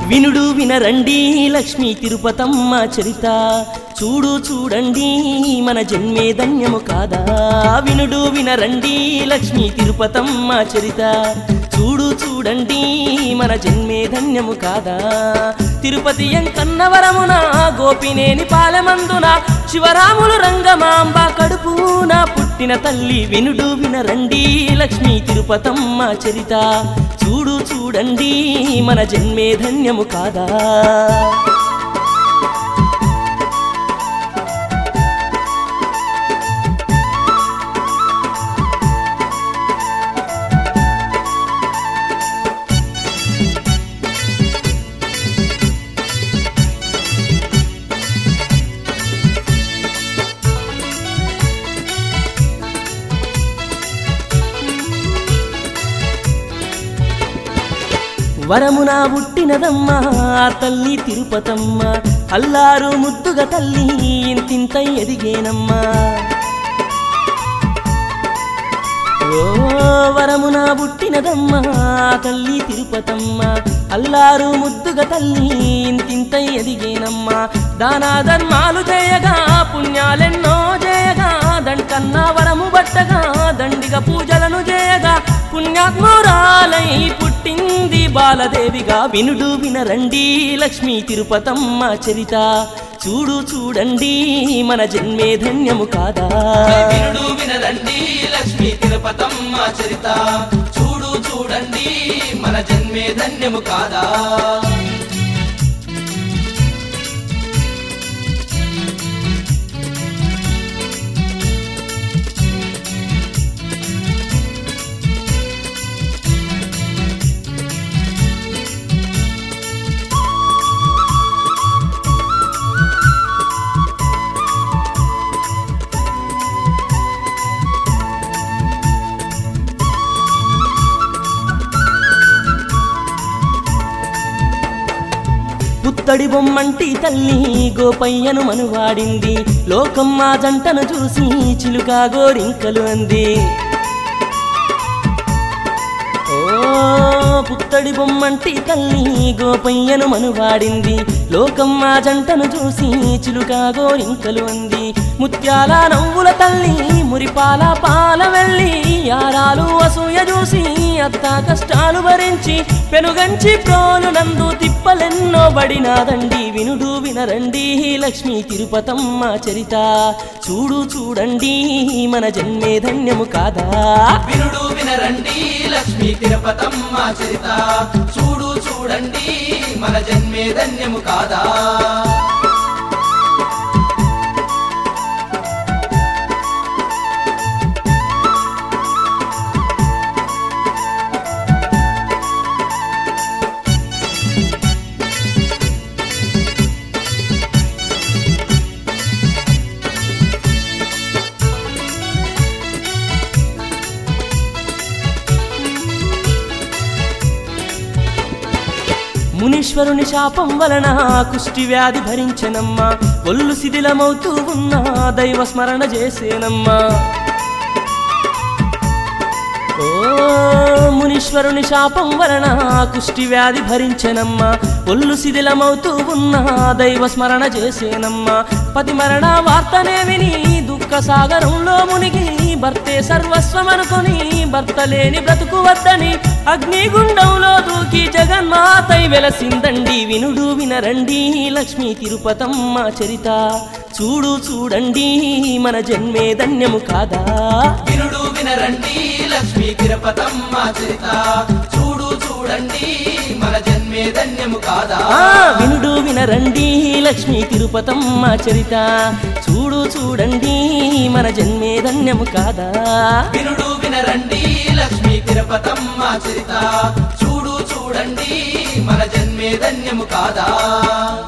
వినుడు వినరండి లక్ష్మీ తిరుపతమ్మ చరిత చూడు చూడండి మన జన్మే ధన్యము కాదా వినుడు వినరండి లక్ష్మీ తిరుపతమ్మ చరిత చూడు చూడండి మన జన్మే ధన్యము కాదా తిరుపతి ఎంకన్నవరమున గోపినేని పాలెమందున శివరాములు రంగమాంబ కడుపున పుట్టిన తల్లి వినుడు వినరండి లక్ష్మీ తిరుపతమ్మ చరిత చూడు చూడండి మన జన్మే ధన్యము కాదా వరమున పుట్టినదమ్మా ఆ తల్లి తిరుపతమ్మ అల్లారు ముద్దుగా తల్లి ఇంతింత ఎదిగేనమ్మా ఓ వరమున పుట్టినదమ్మా ఆ తల్లి తిరుపతమ్మ అల్లారు ముద్దుగా తల్లి ఇంతింత ఎదిగేనమ్మా దానా ధర్మాలు చేయగా పుణ్యాలెన్నో చేయగా దంటన్నా వరము బట్టగా దండిగా పూజలను చేయగా పుణ్యాత్మురాలై పుట్టింది బాలదేవిగా వినుడు వినరండి లక్ష్మీ తిరుపతమ్మ చరిత చూడు చూడండి మన జన్మే ధన్యము కాదా వినుడు వినరండి లక్ష్మీ తిరుపతమ్మ చరిత చూడు చూడండి మన జన్మే ధన్యము కాదా పుత్తడి బొమ్మంటి తల్లి గోపయ్యను మనువాడింది లోకమ్మ జంటను చూసి చిలుక గోరింకలు అంది ఓ పుత్తడి బొమ్మంటి తల్లి గోపయ్యను మనువాడింది లోకమ్మ జంటను చూసి చిలుక గోరింకలు అంది ముత్యాల నవ్వుల తల్లి మురిపాల పాల వెళ్ళి యారాలు అసూయ చూసి అత్త కష్టాలు భరించి పెనుగంచి ప్రోలు నందు తిప్పలెన్నో బడినాదండి వినుడు వినరండి లక్ష్మీ తిరుపతమ్మ చరిత చూడు చూడండి మన జన్మే ధన్యము కాదా వినుడు వినరండి లక్ష్మీ తిరుపతమ్మ చరిత చూడు చూడండి మన జన్మే ధన్యము కాదా మునీశ్వరుని శాపం వలన కుష్టి వ్యాధి భరించనమ్మా ఒళ్ళు శిథిలమవుతూ ఉన్నా దైవ స్మరణ చేసేనమ్మా ఓ మునీశ్వరుని శాపం వలన కుష్టి వ్యాధి భరించనమ్మా ఒళ్ళు శిథిలమవుతూ ఉన్నా దైవ స్మరణ చేసేనమ్మా పతి మరణ వార్తనే విని దుఃఖ సాగరంలో మునిగి భర్తే సర్వస్వం అనుకొని భర్త లేని బ్రతుకు వద్దని అగ్నిగుండంలో దూకి జగన్మాతై వెలసిందండి వినుడు వినరండి లక్ష్మీ తిరుపతమ్మ చరిత చూడు చూడండి మన జన్మే ధన్యము కాదా వినుడు వినరండి లక్ష్మీ తిరుపతమ్మ చరిత చూడు చూడండి మన జన్మే ధన్యము కాదా ఆ వినుడు వినరండి లక్ష్మీ తిరుపతమ్మ చరిత చూడు చూడండి మన జన్మే ధన్యము కాదా వినుడు వినరండి లక్ష్మీ తిరుపతమ్మ చరిత చూడు చూడండి మన జన్మే ధన్యము కాదా